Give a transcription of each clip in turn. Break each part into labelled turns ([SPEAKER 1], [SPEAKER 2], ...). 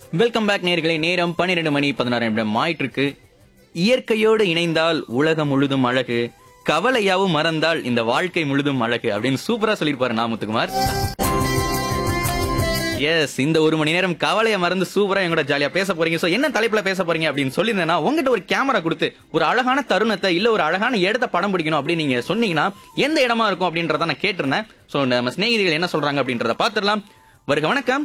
[SPEAKER 1] Welcome back நேர்களே நேரம் பன்னிரெண்டு மணி பதினாறு நிமிடம் ஆயிட்டு இருக்கு இயற்கையோடு இணைந்தால் உலகம் முழுதும் அழகு கவலையாவும் மறந்தால் இந்த வாழ்க்கை முழுதும் அழகு அப்படின்னு சூப்பரா சொல்லியிருப்பாரு நாமுத்துக்குமார் எஸ் இந்த ஒரு மணி நேரம் கவலையை மறந்து சூப்பரா எங்கூட ஜாலியா பேச போறீங்க சோ என்ன தலைப்புல பேச போறீங்க அப்படின்னு சொல்லியிருந்தேன்னா உங்ககிட்ட ஒரு கேமரா கொடுத்து ஒரு அழகான தருணத்தை இல்ல ஒரு அழகான இடத்த படம் பிடிக்கணும் அப்படின்னு நீங்க சொன்னீங்கன்னா எந்த இடமா இருக்கும் அப்படின்றத நான் கேட்டிருந்தேன் சோ நம்ம சிநேகிதிகள் என்ன சொல்றாங்க அப்படின்றத பாத்துடலாம் வருக வணக்கம்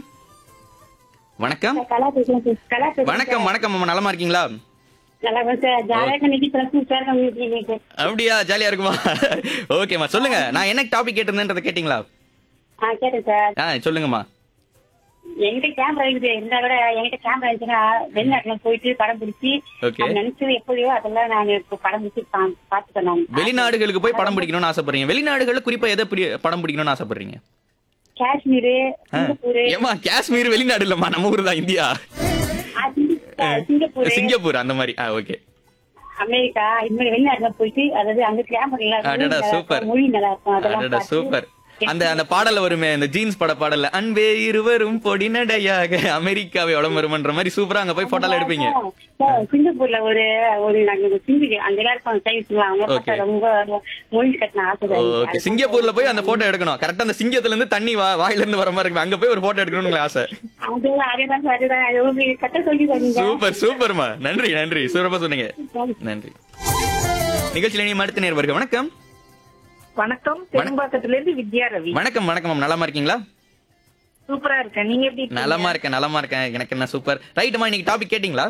[SPEAKER 1] வணக்கம்
[SPEAKER 2] கலா பேசுறேன் சார். கலா பேசுறேன்
[SPEAKER 1] வணக்கம்
[SPEAKER 2] சார்.
[SPEAKER 1] வணக்கம் அம்மா நலமா இருக்கீங்களா
[SPEAKER 2] நல்லா இருக்கேன் சார். ஜாலியா இருக்க நிதி பிரச்சனை சார் நம்ம வீட்டுல இன்னைக்கு.
[SPEAKER 1] அப்படியா ஜாலியா இருக்குமா ஓகேம்மா சொல்லுங்க நான் என்ன டாபிக் கேட்டிருந்தேன்றத கேட்டீங்களா
[SPEAKER 2] ஆ, கேட்டேன் சார்.
[SPEAKER 1] ஆ சொல்லுங்கம்மா
[SPEAKER 2] என்கிட்ட கேமரா இருக்குது இருந்தா கூட என்கிட்ட கேமரா இருந்துச்சுன்னா வெளிநாட்டுல போயிட்டு படம் பிடிச்சி
[SPEAKER 1] Okay.
[SPEAKER 2] அது நினைச்சது எப்படியோ அதெல்லாம் நான் இப்போ படம் பிடிச்சி பா- பாத்துட்டேன் நான்
[SPEAKER 1] வெளிநாடுகளுக்கு போய் படம் பிடிக்கணும்னு ஆசைப்படுறீங்க வெளிநாடுகள்ல குறிப்பா எதை பிடி- படம் பிடிக்கணும்னு ஆசைப்படுறீங்க
[SPEAKER 2] காஷ்மீர் சிங்கப்பூர்
[SPEAKER 1] ஏமா காஷ்மீர் வெளிநாடு இல்லம்மா நம்ம ஊர் தான் இந்தியா
[SPEAKER 2] ஆ, சிங்க- சிங்கப்பூர்
[SPEAKER 1] சிங்கப்பூர் அந்த மாதிரி ஆ ஓகே
[SPEAKER 2] அமெரிக்கா இது மாதிரி வெளிநாட்டுல போயிட்டு அதாவது அங்க கேமரா
[SPEAKER 1] அடடா சூப்பர்
[SPEAKER 2] மொழி நல்லா இருக்கும் அதெல்லாம்
[SPEAKER 1] அடடா
[SPEAKER 2] பார்த்து
[SPEAKER 1] சூப்பர் அந்த அந்த பாடல்ல வருமே அந்த ஜீன்ஸ் பட பாடல்ல அன்பே இருவரும் பொடி நடையாக அமெரிக்காவை வளமருமன்ற மாதிரி சூப்பரா அங்க போய் போட்டோல எடுப்பீங்க
[SPEAKER 2] சார், சிங்கப்பூர்ல ஒரு ஒரு நாங்க ஒரு சிங்கி அங்க எல்லாருக்கும் சைஸ் அவங்க
[SPEAKER 1] Okay.
[SPEAKER 2] பார்த்தா ரொம்ப மொழி கட்டின ஆசை தான்
[SPEAKER 1] ஓகே
[SPEAKER 2] எனக்கு.
[SPEAKER 1] சிங்கப்பூர்ல போய் அந்த போட்டோ எடுக்கணும் கரெக்டா அந்த சிங்கத்துல இருந்து தண்ணி வா வாயில இருந்து வர மாதிரி இருக்கு அங்க போய் ஒரு போட்டோ எடுக்கணும்னு உங்களுக்கு ஆசை
[SPEAKER 2] அது அதேதான் சார், அதுதான் அது உங்களுக்கு கட்ட சொல்லி தரீங்க
[SPEAKER 1] சூப்பர் சூப்பர்மா நன்றி நன்றி சூப்பரா சொன்னீங்க நன்றி நிகழ்ச்சியில நீ அடுத்த நேர் வருக வணக்கம்
[SPEAKER 3] வணக்கம் பெரும்பாக்கத்துல இருந்து வித்யா ரவி
[SPEAKER 1] வணக்கம் வணக்கம் மேம் நலமா இருக்கீங்களா
[SPEAKER 3] சூப்பரா இருக்கேன் நீங்க எப்படி இருக்கீங்க?
[SPEAKER 1] நலமா இருக்கேன் நலமா இருக்கேன் எனக்கு என்ன சூப்பர் ரைட்டுமா இன்னைக்கு டாபிக் கேட்டிங்களா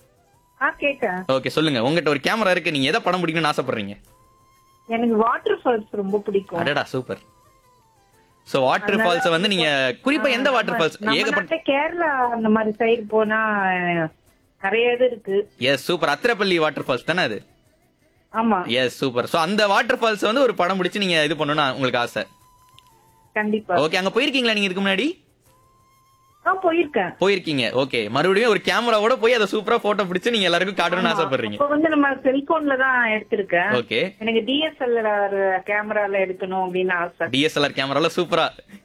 [SPEAKER 3] ஆ கேட்டேன்
[SPEAKER 1] ஓகே சொல்லுங்க உங்ககிட்ட ஒரு கேமரா இருக்கு நீங்க எதை படம் பிடிக்கணும்னு ஆசைப்படுறீங்க
[SPEAKER 3] எனக்கு வாட்டர் ஃபால்ஸ் ரொம்ப பிடிக்கும்
[SPEAKER 1] அடடா சூப்பர் சோ வாட்டர் ஃபால்ஸ் வந்து நீங்க குறிப்பா எந்த வாட்டர் ஃபால்ஸ்
[SPEAKER 3] நம்ம
[SPEAKER 1] ஏகப்பட்ட
[SPEAKER 3] நாட்டுல கேரளா அந்த மாதிரி சைடு போனா அஹ், நிறைய இது இருக்கு
[SPEAKER 1] yes super Athirappilly water falls தானே அது
[SPEAKER 3] ஆமா
[SPEAKER 1] எஸ் சூப்பர் சோ அந்த வாட்டர் ஃபால்ஸ் வந்து ஒரு படம் பிடிச்சு நீங்க இது பண்ணணும்னு உங்களுக்கு ஆசை
[SPEAKER 3] கண்டிப்பா
[SPEAKER 1] ஓகே அங்க போயிருக்கீங்களா நீங்க இதுக்கு முன்னாடி
[SPEAKER 3] ஆ போயிருக்கேன்
[SPEAKER 1] போயிருக்கீங்க ஓகே மறுபடியும் ஒரு கேமராவோட போய் அதை சூப்பரா போட்டோ பிடிச்சு நீங்க எல்லாருக்கும் காட்டணும்னு ஆசைப்படுறீங்க
[SPEAKER 3] இப்ப வந்து நம்ம செல்போன்ல தான் எடுத்திருக்கேன்
[SPEAKER 1] ஓகே
[SPEAKER 3] எனக்கு டிஎஸ்எல்ஆர் கேமரால எடுக்கணும் அப்படின்னு ஆசை
[SPEAKER 1] டிஎஸ்எல்ஆர் கேமரால சூப்பரா